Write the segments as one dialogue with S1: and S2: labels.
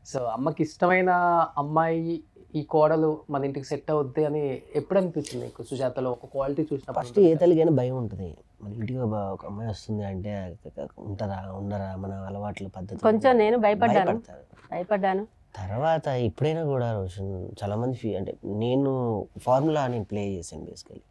S1: So అమ్మకి ఇష్టమైన అమ్మాయి ఈ కోడలు మన ఇంటికి సెట్ అవుద్ది అని ఎప్పుడు అనిపించింది నీకు సుజాతలో ఒక క్వాలిటీ
S2: ఫస్ట్
S1: చూసినప్పుడు
S2: ఏ తల్లికైనా భయం ఉంటుంది మన ఇంటికి ఒక ఒక అమ్మాయి వస్తుంది అంటే ఉంటారా ఉండరా మన అలవాట్లు పద్ధతి
S3: కొంచెం నేను భయపడ్డాను.
S2: భయపడతారు.
S3: భయపడ్డాను
S2: తర్వాత ఎప్పుడైనా కూడా రోషన్ చాలా మంది ఫీ అంటే నేను ఫార్ములా నేను ప్లే చేశాను బేసికలీ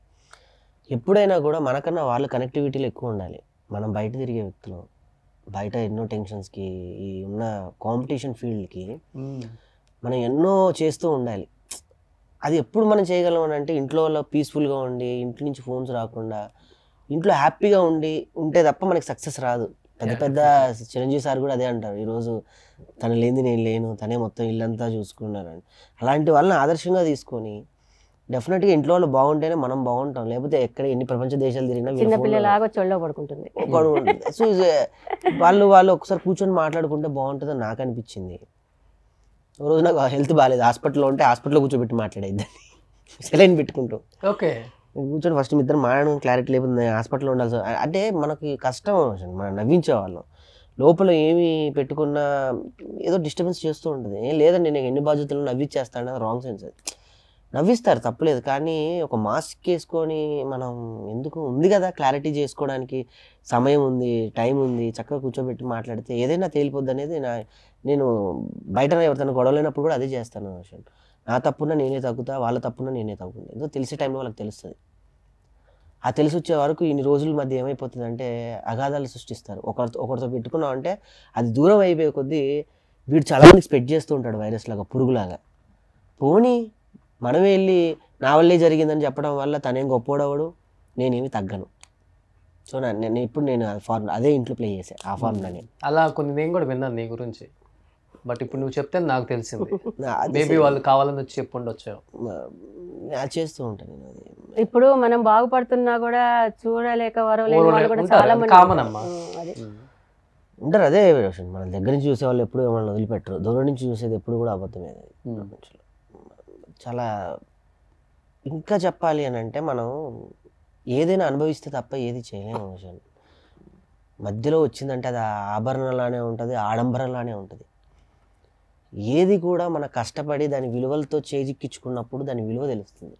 S2: ఎప్పుడైనా కూడా మనకన్నా వాళ్ళ కనెక్టివిటీలో ఎక్కువ ఉండాలి మనం బయట తిరిగే వ్యక్తులు బయట ఎన్నో టెన్షన్స్కి ఈ ఉన్న కాంపిటీషన్ ఫీల్డ్కి
S1: మ్మ్.
S2: మనం ఎన్నో చేస్తూ ఉండాలి అది ఎప్పుడు మనం చేయగలం అని అంటే ఇంట్లో పీస్ఫుల్గా ఉండి ఇంటి నుంచి ఫోన్స్ రాకుండా ఇంట్లో హ్యాపీగా ఉండి ఉంటే తప్ప మనకి సక్సెస్ రాదు పెద్ద
S1: Yeah,
S2: పెద్ద
S1: definitely.
S2: చిరంజీవి సార్ కూడా అదే అంటారు ఈరోజు తను లేనిది నేను లేను తనే మొత్తం ఇల్లంతా చూసుకున్నారని అలాంటి వాళ్ళని ఆదర్శంగా తీసుకొని డెఫినెట్గా ఇంట్లో వాళ్ళు బాగుంటేనే మనం బాగుంటాం లేకపోతే ఎక్కడ ఎన్ని ప్రపంచ దేశాలు తిరిగినా వీళ్ళ
S3: చిన్న
S2: phone లో-
S3: పిల్లలాగా చొల్లో పడుకుంటుంది
S2: ఒకడు ఉంటాడు. సో ఇది వాళ్ళు వాళ్ళు ఒకసారి కూర్చొని మాట్లాడుకుంటే బాగుంటుందని నాకు అనిపించింది ఒక రోజు నాకు హెల్త్ బాగాలేదు హాస్పిటల్లో ఉంటే హాస్పిటల్లో కూర్చోబెట్టి మాట్లాడేద్దాన్ని సెలైన్ పెట్టుకుంటూ
S1: ఓకే
S2: కూర్చొని ఫస్ట్ మీ ఇద్దరు మాట్లాడడం క్లారిటీ లేకపోతే హాస్పిటల్లో ఉండాల్సి అంటే మనకి కష్టం అసలు మనం నవ్వించేవాళ్ళం లోపల ఏమి పెట్టుకున్నా ఏదో డిస్టర్బెన్స్ చేస్తూ ఉంటుంది ఏం లేదండి నేను ఎన్ని బాధ్యతలు నవ్విచ్చేస్తాను రాంగ్ సెన్స్ అది నవ్విస్తారు తప్పలేదు కానీ ఒక మాస్క్ వేసుకొని మనం ఎందుకు ఉంది కదా క్లారిటీ చేసుకోవడానికి సమయం ఉంది టైం ఉంది చక్కగా కూర్చోబెట్టి మాట్లాడితే ఏదైనా తేలిపోద్ది అనేది నా నేను బయట ఎవరితో గొడవ లేనప్పుడు కూడా అదే చేస్తాను అసలు నా తప్పున నేనే తగ్గుతా వాళ్ళ తప్పున నేనే తగ్గుతా ఏదో తెలిసే టైంలో వాళ్ళకి తెలుస్తుంది ఆ తెలిసి వచ్చే వరకు ఇన్ని రోజుల మధ్య ఏమైపోతుంది అంటే అగాధాలు సృష్టిస్తారు ఒకరితో ఒకరితో పెట్టుకున్నాం అంటే అది దూరం అయిపోయే కొద్దీ వీడు చాలా మందికి స్ప్రెడ్ చేస్తూ ఉంటాడు వైరస్ లాగా పురుగులాగా పోనీ మనమే వెళ్ళి నా వల్లే జరిగిందని చెప్పడం వల్ల తనేం గొప్పోడవడు నేనేమి తగ్గను సో నా- నేను ఇప్పుడు నేను ఫార్ములా అదే ఇంట్లో ప్లే చేసా ఆ ఫార్ములా నేను
S1: అలా కొన్ని నేను కూడా విన్నాను నీ గురించి బట్ ఇప్పుడు నువ్వు చెప్తే నాకు తెలిసింది
S2: నా- అది
S1: మేబీ వాళ్ళు కావాలని వచ్చి చెప్పు ఉండొచ్చు
S2: అది చేస్తూ ఉంటాను నేను అది
S3: ఇప్పుడు మనం బాగుపడుతున్నా కూడా చూడలేక వరవలేని వాళ్ళు కూడా
S1: ఉంటారు,
S3: చాలా
S1: అది
S3: మంది
S1: common అమ్మా.
S3: ఉం, అది
S2: ఉంటారు అదే రోషన్ మన దగ్గర నుంచి చూసే వాళ్ళు ఎప్పుడు మనల్ని వదిలిపెట్టరు దూరం నుంచి చూసేది ఎప్పుడు కూడా అబద్ధమే అది
S1: Hmm.
S2: ప్రపంచంలో చాలా ఇంకా చెప్పాలి అని అంటే మనం ఏదైనా అనుభవిస్తే తప్ప ఏది చేయలేము రోషన్ మధ్యలో వచ్చిందంటే అది ఆభరణలానే ఉంటుంది ఆడంబరంలానే ఉంటుంది ఏది కూడా మన కష్టపడి దాని విలువలతో చేజిక్కించుకున్నప్పుడు దాని విలువ తెలుస్తుంది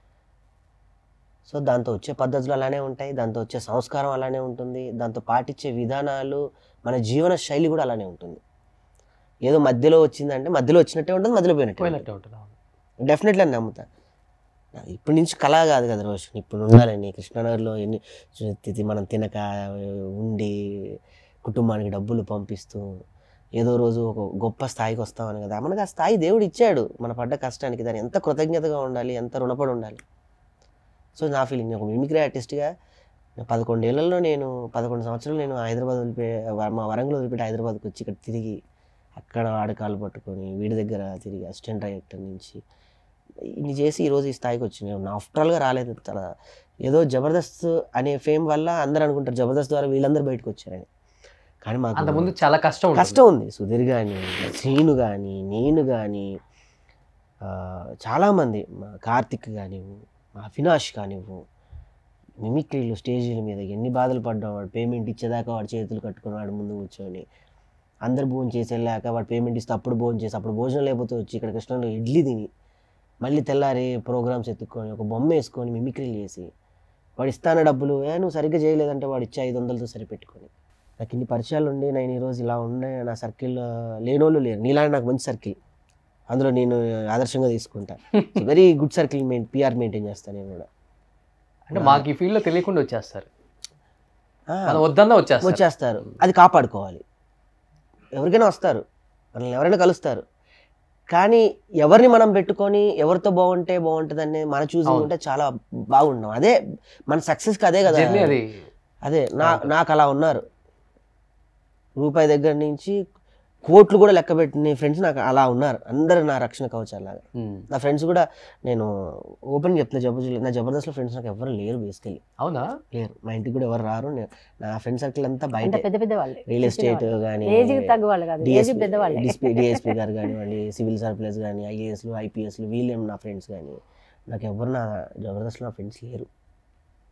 S2: సో దాంతో వచ్చే పద్ధతులు అలానే ఉంటాయి దాంతో వచ్చే సంస్కారం అలానే ఉంటుంది దాంతో పాటించే విధానాలు మన జీవన శైలి కూడా అలానే ఉంటుంది ఏదో మధ్యలో వచ్చిందంటే మధ్యలో వచ్చినట్టే ఉంటుంది మధ్యలో పోయినట్టే ఉంటుంది.
S1: పోయినట్టే ఉంటుంది అవును.
S2: డెఫినెట్లీ అని నమ్ముతా ఇప్పటి నుంచి కళ కాదు కదా రోషన్ ఇప్పుడు ఉండాలని కృష్ణానగర్లో ఎన్ని ఇది మనం తినక ఉండి కుటుంబానికి డబ్బులు పంపిస్తూ ఏదో రోజు ఒక గొప్ప స్థాయికి వస్తామని కదా మనకు ఆ స్థాయి దేవుడు ఇచ్చాడు మన పడ్డ కష్టానికి దాన్ని ఎంత కృతజ్ఞతగా ఉండాలి ఎంత రుణపడి ఉండాలి సో నా ఫీలింగ్ ఒక మిమిక్రీ ఆర్టిస్ట్గా పదకొండేళ్లలో నేను పదకొండు సంవత్సరాలు నేను హైదరాబాద్ వదిలిపె మా వరంగల్ వదిలిపెట్టి హైదరాబాద్కి వచ్చి ఇక్కడ తిరిగి అక్కడ ఆడకాలు పట్టుకొని వీడి దగ్గర తిరిగి అసిస్టెంట్ డైరెక్టర్ నుంచి ఇన్ని చేసి ఈరోజు ఈ స్థాయికి వచ్చినాయి నా ఆఫ్టర్గా రాలేదు చాలా ఏదో జబర్దస్త్ అనే ఫేమ్ వల్ల అందరూ అనుకుంటారు జబర్దస్త్ ద్వారా వీళ్ళందరూ బయటకు వచ్చారని కానీ మాకు
S1: అంత ముందు చాలా కష్టం ఉంటుంది.
S2: కష్టం ఉంది సుధీర్ కానీ శ్రీను కానీ నేను కానీ చాలామంది మా కార్తిక్ కానివ్వు మా అవినాష్ కానివ్వు మిమిక్రీలు స్టేజీల మీద ఎన్ని బాధలు పడ్డాం వాడు పేమెంట్ ఇచ్చేదాకా వాడు చేతులు కట్టుకుని వాడు ముందు కూర్చొని అందరు భోజనం చేసి వెళ్ళాక వాడు పేమెంట్ ఇస్తే అప్పుడు భోజనం చేసి అప్పుడు భోజనం లేకపోతే వచ్చి ఇక్కడ కృష్ణలో ఇడ్లీ తిని మళ్ళీ తెల్లారి ప్రోగ్రామ్స్ ఎత్తుక్కొని ఒక బొమ్మ వేసుకొని మిమిక్రీలు చేసి వాడు ఇస్తాన డబ్బులు ఏ నువ్వు సరిగ్గా చేయలేదంటే వాడు ఇచ్చే ఐదు వందలతో సరిపెట్టుకొని నాకు ఇన్ని పరిచయాలు ఉండి నేను ఈరోజు ఇలా ఉండే నా సర్కిల్ లేనోళ్ళు లేరు నీలాంటి నాకు మంచి సర్కిల్ అందులో నేను ఆదర్శంగా తీసుకుంటా very good circle main PR maintain చేస్తాను నేను కూడా
S1: అంటే మాకు ఈ ఫీల్డ్ లో తెలియకుండా వచ్చేస్తారు
S2: ఆ,
S1: మనం వద్దన్నా వచ్చేస్తారు
S2: వచ్చేస్తారు అది కాపాడుకోవాలి ఎవరికైనా వస్తారు మనల్ని ఎవరైనా కలుస్తారు కానీ ఎవరిని మనం పెట్టుకొని ఎవరితో బాగుంటే బాగుంటుంది అనే మన చూసింగ్
S1: అవును.
S2: ఉంటే చాలా బాగుంటాం అదే మన సక్సెస్కి అదే కదా
S1: జర్నీ అది
S2: అదే నా
S1: అవును.
S2: నాకు అలా ఉన్నారు రూపాయి దగ్గర నుంచి కోట్లు కూడా లెక్క పెట్టిన ఫ్రెండ్స్ నాకు అలా ఉన్నారు అందరు నా రక్షణ కవచాలాగా
S1: ఉమ్.
S2: నా ఫ్రెండ్స్ కూడా నేను ఓపెన్ చెప్తున్నా జబర్దస్త్ నా జబర్దస్త్లో ఫ్రెండ్స్ నాకు ఎవరు లేరు బేసికలీ
S1: అవునా
S2: లేరు మా ఇంటికి కూడా ఎవరు రారు నేను నా ఫ్రెండ్ సర్కిల్ అంతా
S3: అంటే
S2: బయట
S3: పెద్ద పెద్ద వాళ్ళే
S2: రియల్ ఎస్టేట్ కానీ
S3: ఏజ్ తగ్గ వాళ్ళు కాదు ఏజ్ పెద్ద వాళ్ళే
S2: డిఎస్పీ గారు కానివ్వండి సివిల్ సర్ప్లస్ కానీ ఐఏఎస్లు ఐపీఎస్లు వీళ్ళేం నా ఫ్రెండ్స్ కానీ నాకు ఎవరు నా జబర్దస్త్లో నా ఫ్రెండ్స్ లేరు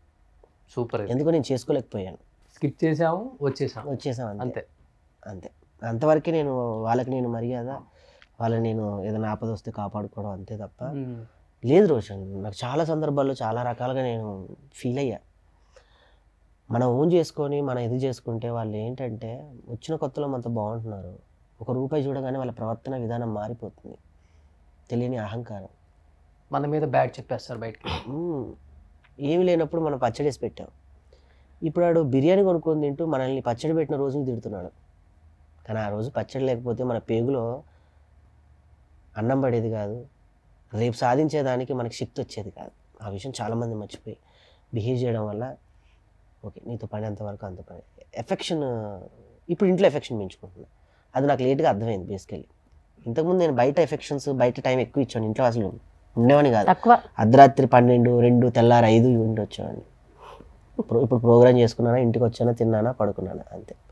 S1: సూపర్
S2: ఎందుకో నేను చేసుకోలేకపోయాను
S1: స్కిప్ చేసాము వచ్చేసాము
S2: వచ్చేసాం అంతే
S1: అంతే
S2: అంతే అంతవరకే నేను వాళ్ళకి నేను మర్యాద వాళ్ళని నేను ఏదైనా ఆపద వస్తే కాపాడుకోవడం అంతే తప్ప
S1: ఉమ్.
S2: లేదు రోషన్ నాకు చాలా సందర్భాల్లో చాలా రకాలుగా నేను ఫీల్ అయ్యా మనం ఓన్ చేసుకొని మనం ఇది చేసుకుంటే వాళ్ళు ఏంటంటే వచ్చిన కొత్తలో మనతో బాగుంటున్నారు ఒక రూపాయి చూడగానే వాళ్ళ ప్రవర్తన విధానం మారిపోతుంది తెలియని అహంకారం
S1: మన మీద బ్యాడ్ చెప్పేస్తారు బయటకి
S2: మ్మ్. ఏమి లేనప్పుడు మనం పచ్చడి వేసి పెట్టాం ఇప్పుడు ఆడు బిర్యానీ కొనుక్కొని తింటూ మనల్ని పచ్చడి పెట్టిన రోజుని తిడుతున్నాడు కానీ ఆ రోజు పచ్చడి లేకపోతే మన పేగులో అన్నం పడేది కాదు రేపు సాధించేదానికి మనకి శక్తి వచ్చేది కాదు ఆ విషయం చాలామంది మర్చిపోయి బిహేవ్ చేయడం వల్ల ఓకే నీతో పని అంతవరకు అంత పని ఎఫెక్షన్ ఇప్పుడు ఇంట్లో ఎఫెక్షన్ పెంచుకుంటున్నా అది నాకు లేట్గా అర్థమైంది బేసికలీ ఇంతకుముందు నేను బయట ఎఫెక్షన్స్ బయట టైం ఎక్కువ ఇచ్చాను ఇంట్లో అసలు ఉండేవాని కాదు
S3: తక్కువ
S2: అర్ధరాత్రి పన్నెండు రెండు తెల్లారి ఐదు ఇంటి వచ్చేవాడిని ఇప్పుడు ఇప్పుడు ప్రోగ్రామ్ చేసుకున్నానా ఇంటికి వచ్చానా తిన్నానా పడుకున్నానా అంతే